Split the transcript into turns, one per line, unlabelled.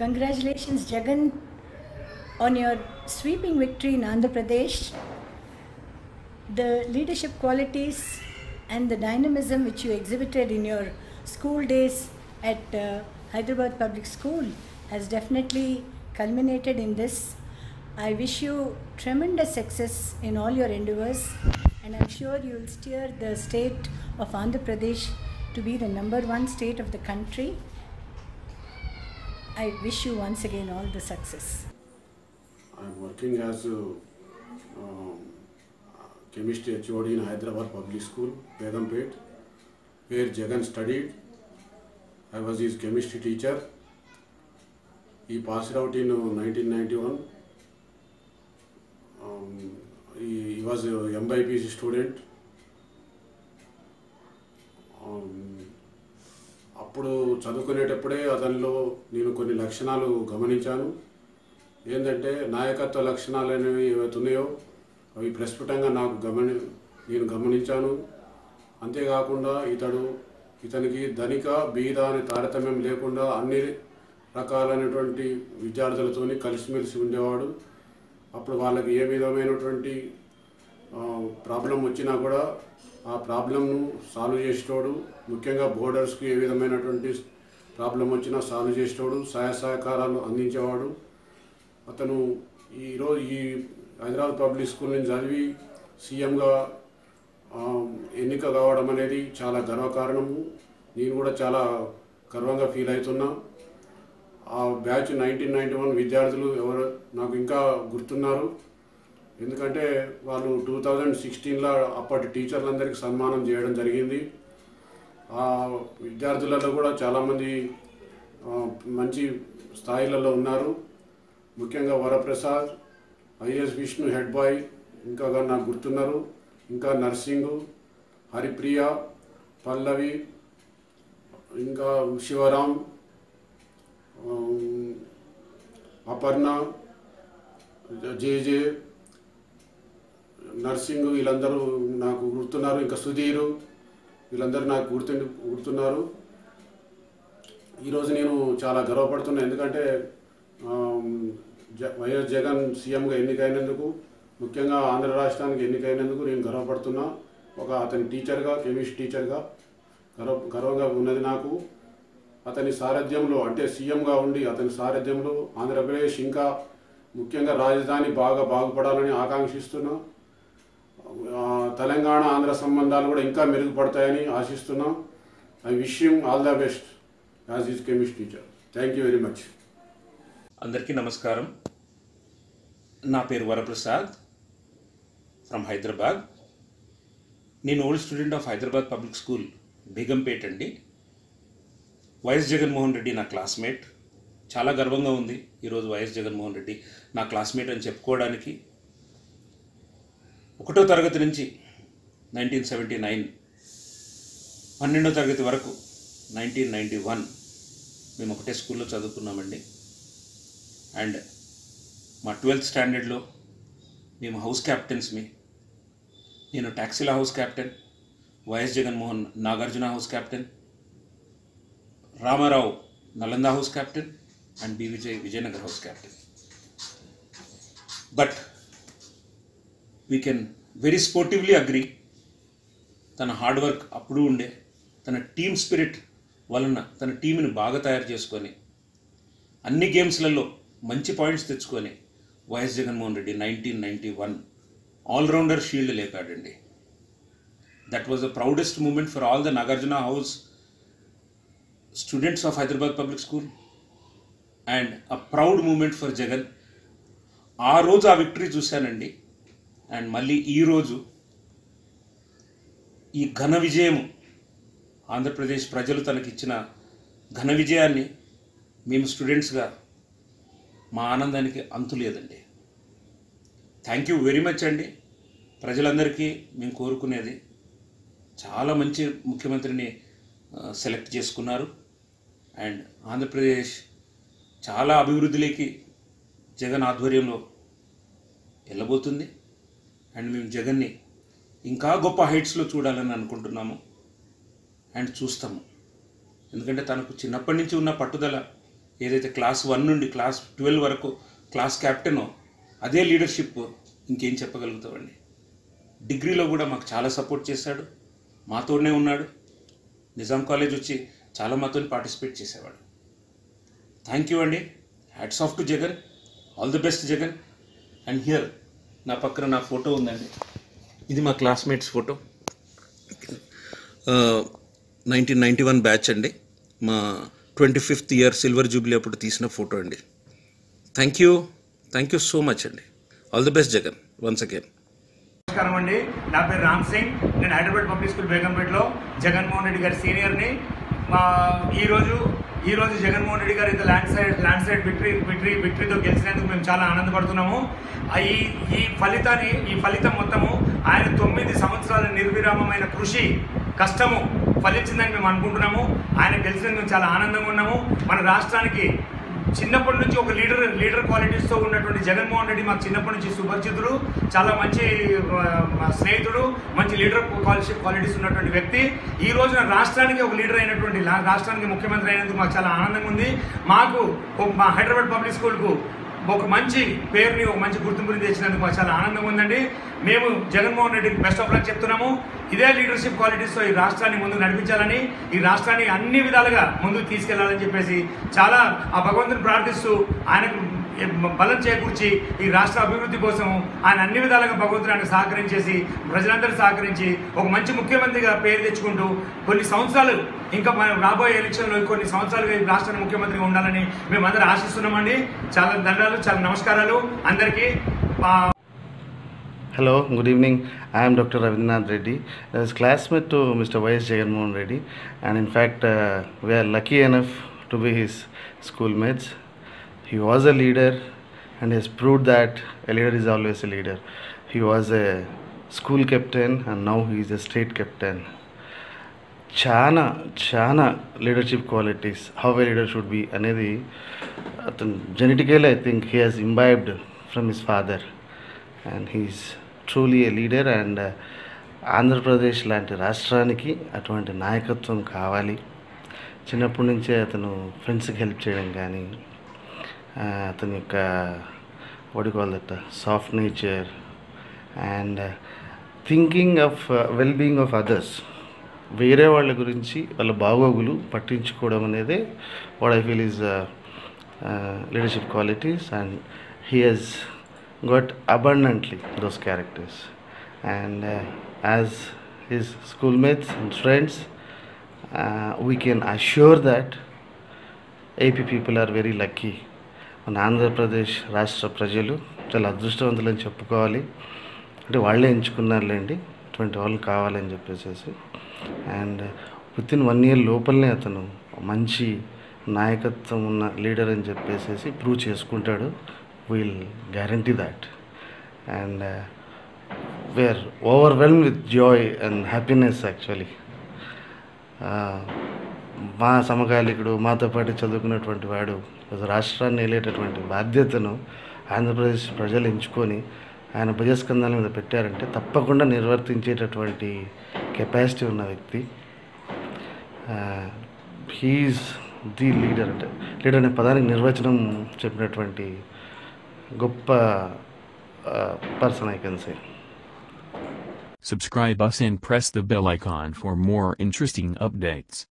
Congratulations, Jagan, on your sweeping victory in Andhra Pradesh. The leadership qualities and the dynamism which you exhibited in your school days at uh, Hyderabad Public School has definitely culminated in this. I wish you tremendous success in all your endeavors, and I'm sure you will steer the state of Andhra Pradesh to be the number one state of the country. I wish you once again all the success.
I'm working as a um, chemistry HOD in Hyderabad Public School, Begumpet, where Jagan studied. I was his chemistry teacher. He passed out in uh, 1991. Um, he, he was a MBPC student. Um, అప్పుడు చదువుకునేటప్పుడే అతనిలో నేను కొన్ని లక్షణాలు గమనించాను ఏంటంటే నాయకత్వ లక్షణాలు అనేవి ఏవైతే ఉన్నాయో అవి ప్రస్ఫుటంగా నాకు గమని నేను గమనించాను అంతేకాకుండా ఇతడు ఇతనికి ధనిక బీద అనే తారతమ్యం లేకుండా అన్ని రకాలైనటువంటి విద్యార్థులతోని కలిసిమెలిసి ఉండేవాడు అప్పుడు వాళ్ళకి ఏ విధమైనటువంటి ప్రాబ్లం వచ్చినా కూడా ఆ ప్రాబ్లంను సాల్వ్ చేసేటోడు ముఖ్యంగా బోర్డర్స్కి ఏ విధమైనటువంటి ప్రాబ్లం వచ్చినా సాల్వ్ చేసేటోడు సహాయ సహకారాలు అందించేవాడు అతను ఈరోజు ఈ హైదరాబాద్ పబ్లిక్ స్కూల్ నుంచి చదివి సీఎంగా ఎన్నిక కావడం అనేది చాలా గర్వకారణము నేను కూడా చాలా గర్వంగా ఫీల్ అవుతున్నా ఆ బ్యాచ్ నైన్టీన్ నైంటీ వన్ విద్యార్థులు ఎవరు నాకు ఇంకా గుర్తున్నారు ఎందుకంటే వాళ్ళు టూ థౌజండ్ సిక్స్టీన్లో అప్పటి టీచర్లందరికీ సన్మానం చేయడం జరిగింది ఆ విద్యార్థులలో కూడా చాలామంది ఆ, మంచి స్థాయిలలో ఉన్నారు ముఖ్యంగా Varaprasad IS Vishnu head boy ఇంకా గా నాకు గుర్తున్నారు ఇంకా నర్సింగ్ హరిప్రియ పల్లవి ఇంకా శివరాం ఆ, అపర్ణ జేజే నర్సింగ్ వీళ్ళందరూ నాకు గుర్తున్నారు ఇంకా సుధీరు వీళ్ళందరూ నాకు గుర్తు గుర్తున్నారు ఈరోజు నేను చాలా గర్వపడుతున్నా ఎందుకంటే ఆమ్, జ- వైఎస్ జగన్ సీఎంగా ఎన్నికైనందుకు ముఖ్యంగా ఆంధ్ర రాష్ట్రానికి ఎన్నికైనందుకు నేను గర్వపడుతున్నా ఒక అతని టీచర్గా కెమిస్ట్రీ టీచర్గా గర్వ గర్వంగా ఉన్నది నాకు అతని సారథ్యంలో అంటే సీఎంగా ఉండి అతని సారథ్యంలో ఆంధ్రప్రదేశ్ ఇంకా ముఖ్యంగా రాజధాని బాగా బాగుపడాలని ఆకాంక్షిస్తున్నా ఆ, తెలంగాణ ఆంధ్ర సంబంధాలు కూడా ఇంకా మెరుగుపడతాయని ఆశిస్తున్నాం I wish him all the best as is chemistry teacher thank you very much
అందరికీ నమస్కారం నా పేరు వరప్రసాద్ ఫ్రమ్ హైదరాబాద్ నేను old student of Hyderabad public school Begumpet అండి వైఎస్ జగన్మోహన్ రెడ్డి నా క్లాస్మేట్ చాలా గర్వంగా ఉంది ఈరోజు వైఎస్ జగన్మోహన్ రెడ్డి నా క్లాస్మేట్ అని చెప్పుకోవడానికి ఒకటో తరగతి నుంచి నైన్టీన్ సెవెంటీ నైన్ పన్నెండో తరగతి వరకు నైన్టీన్ నైంటీ వన్ మేము ఒకటే స్కూల్లో చదువుకున్నామండి అండ్ మా ట్వెల్త్ స్టాండర్డ్లో మేము హౌస్ క్యాప్టెన్స్మి నేను Taxila house captain YS Jaganmohan Nagarjuna house captain Ramarao Nalanda house captain and B Vijay Vijayanagar house captain but we can very sportively agree తన హార్డ్ వర్క్ అప్పుడు ఉండే తన టీమ్ స్పిరిట్ వలన తన టీంని బాగా తయారు చేసుకొని అన్ని గేమ్స్లలో మంచి పాయింట్స్ తెచ్చుకొని YS Jaganmohan Reddy nineteen ninety one all rounder shield లేపాడండి that was the proudest moment for all the Nagarjuna house students of Hyderabad public school and a proud moment for Jagan ఆ రోజు ఆ విక్టరీ చూశానండి అండ్ మళ్ళీ ఈరోజు ఈ ఘన విజయం ఆంధ్రప్రదేశ్ ప్రజలు తనకిచ్చిన ఘన విజయాన్ని మేము స్టూడెంట్స్గా మా ఆనందానికి అంతు లేదండి థ్యాంక్ యూ వెరీ మచ్ అండి ప్రజలందరికీ మేము కోరుకునేది చాలా మంచి ముఖ్యమంత్రిని సెలెక్ట్ చేసుకున్నారు అండ్ ఆంధ్రప్రదేశ్ చాలా అభివృద్ధిలోకి జగన్ ఆధ్వర్యంలో వెళ్ళబోతుంది అండ్ మేము జగన్ని ఇంకా గొప్ప హైట్స్లో చూడాలని అనుకుంటున్నాము అండ్ చూస్తాము ఎందుకంటే తనకు చిన్నప్పటి నుంచి ఉన్న పట్టుదల ఏదైతే క్లాస్ వన్ నుండి క్లాస్ ట్వెల్వ్ వరకు క్లాస్ క్యాప్టెనో అదే లీడర్షిప్ ఇంకేం చెప్పగలుగుతామండి డిగ్రీలో కూడా మాకు చాలా సపోర్ట్ చేశాడు మాతోనే ఉన్నాడు నిజాం కాలేజ్ వచ్చి చాలా మాతో పార్టిసిపేట్ చేసేవాడు థ్యాంక్ యూ అండి hats off to Jagan all the best Jagan and here నా పక్కన నా ఫోటో ఉందండి ఇది మా classmates photo nineteen ninety one batch అండి మా twenty fifth year silver jubilee అప్పుడు తీసిన ఫోటో అండి thank you thank you so much అండి all the best Jagan once again
నమస్కారం అండి నా పేరు రామ్ సింగ్ నేను హైదరాబాద్ పబ్లిక్ స్కూల్ బేగంపేటలో జగన్మోహన్ రెడ్డి గారి సీనియర్ని మా ఈరోజు ఈరోజు జగన్మోహన్ రెడ్డి గారు ఇంత landslide landslide victory victory విక్టరీతో గెలిచినందుకు మేము చాలా ఆనందపడుతున్నాము ఆ ఈ ఈ ఫలితాన్ని ఈ ఫలితం మొత్తము ఆయన తొమ్మిది సంవత్సరాల నిర్విరామమైన కృషి కష్టము ఫలించిందని మేము అనుకుంటున్నాము ఆయన గెలిచినందుకు మేము చాలా ఆనందంగా ఉన్నాము మన రాష్ట్రానికి చిన్నప్పటి నుంచి ఒక లీడర్ లీడర్ క్వాలిటీస్తో ఉన్నటువంటి జగన్మోహన్ రెడ్డి మాకు చిన్నప్పటి నుంచి సుపరిచితుడు చాలా మంచి ఆ, మా స్నేహితుడు మంచి లీడర్ క్వాలిటీ క్వాలిటీస్ ఉన్నటువంటి వ్యక్తి ఈ రోజున రాష్ట్రానికి ఒక లీడర్ అయినటువంటి లా- రాష్ట్రానికి ముఖ్యమంత్రి అయినందుకు మాకు చాలా ఆనందంగా ఉంది మాకు ఒక- మా హైదరాబాద్ పబ్లిక్ స్కూల్కు ఒక మంచి పేరుని ఒక మంచి గుర్తింపుని తెచ్చినందుకు మాకు చాలా ఆనందంగా ఉందండి మేము జగన్మోహన్ రెడ్డికి బెస్ట్ ఆఫ్ లక్ చెప్తున్నాము ఇదే లీడర్షిప్ క్వాలిటీస్తో ఈ రాష్ట్రాన్ని ముందుకు నడిపించాలని ఈ రాష్ట్రాన్ని అన్ని విధాలుగా ముందుకు తీసుకెళ్లాలని చెప్పేసి చాలా ఆ భగవంతుని ప్రార్థిస్తూ ఆయనకు బలం చేకూర్చి ఈ రాష్ట్ర అభివృద్ధి కోసం ఆయన అన్ని విధాలుగా భగవంతుడు ఆయన సహకరించేసి ప్రజలందరూ సహకరించి ఒక మంచి ముఖ్యమంత్రిగా పేరు తెచ్చుకుంటూ కొన్ని సంవత్సరాలు ఇంకా మనం రాబోయే ఎలక్షన్లో కొన్ని సంవత్సరాలుగా ఈ రాష్ట్రానికి ముఖ్యమంత్రిగా ఉండాలని మేమందరం ఆశిస్తున్నామండి చాలా దండాలు చాలా నమస్కారాలు అందరికీ ఆ,
Hello, good evening. I am Dr. Ravindranath Reddy. I was classmate to Mr. Y.S. Jaganmohan Reddy, and in fact, uh, we are lucky enough to be his schoolmates. He was a leader and has proved that a leader is always a leader. He was a school captain and now he is a state captain. చాలా చాలా leadership qualities how a leader should be అనేది అతను genetical I think he has imbibed from his father and he's truly a leader and Andhra Pradesh లాంటి రాష్ట్రానికి అటువంటి నాయకత్వం కావాలి చిన్నప్పటి నుంచే అతను ఫ్రెండ్స్కి హెల్ప్ చేయడం కానీ ఆ, అతని యొక్క వడికోల్ that soft nature and thinking of well being of others వేరే వాళ్ళ గురించి వాళ్ళ బాగోగులు పట్టించుకోవడం అనేది what I feel is leadership qualities and he he's got abundantly those characters and uh, as his schoolmates and friends uh, we can assure that AP people are very lucky మన ఆంధ్రప్రదేశ్ రాష్ట్ర ప్రజలు చాలా అదృష్టవంతులని చెప్పుకోవాలి అంటే వాళ్ళే ఎంచుకున్నారులేండి అటువంటి వాళ్ళు కావాలని చెప్పేసి and with in one year లోపలనే అతను మంచి నాయకత్వం ఉన్న లీడర్ అని చెప్పేసి ప్రూవ్ చేసుకుంటాడు will guarantee that and we're overwhelm with joy and happiness actually మా సమకాలికుడు మాతో పాటు చదువుకున్నటువంటి వాడు ఒక రాష్ట్రాన్ని వెళ్ళేటటువంటి బాధ్యతను ఆంధ్రప్రదేశ్ ప్రజలు ఎంచుకొని ఆయన భుజస్కంధాల మీద పెట్టారంటే తప్పకుండా నిర్వర్తించేటటువంటి కెపాసిటీ ఉన్న వ్యక్తి హీఈస్ ది లీడర్ అంటే లీడర్ అనే పదానికి నిర్వచనం చెప్పినటువంటి గొప్ప person I can say
Subscribe us and press the bell icon for more interesting updates.